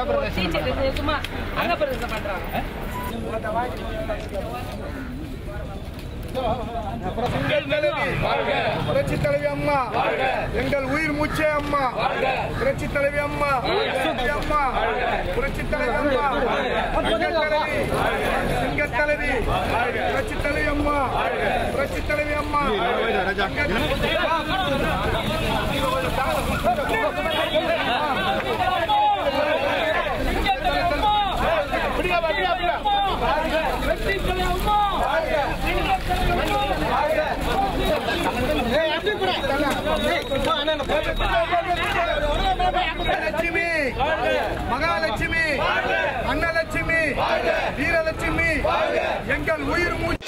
teacher சும்மா அங்க பிரதேசம் பண்றாங்க புரட்சி தலைவி அம்மா எங்கள் உயிர் மூச்சே அம்மா புரட்சி தலைவி அம்மா புரட்சி அம்மா புரட்சி தலைவி அம்மா எங்கள் தலைவி எங்கள் தலைவி புரட்சி தலைவி அம்மா புரட்சி தலைவி அம்மா லட்சுமி மகாலட்சுமி அன்னலட்சுமி வீரலட்சுமி எங்கள் உயிர் மூச்சு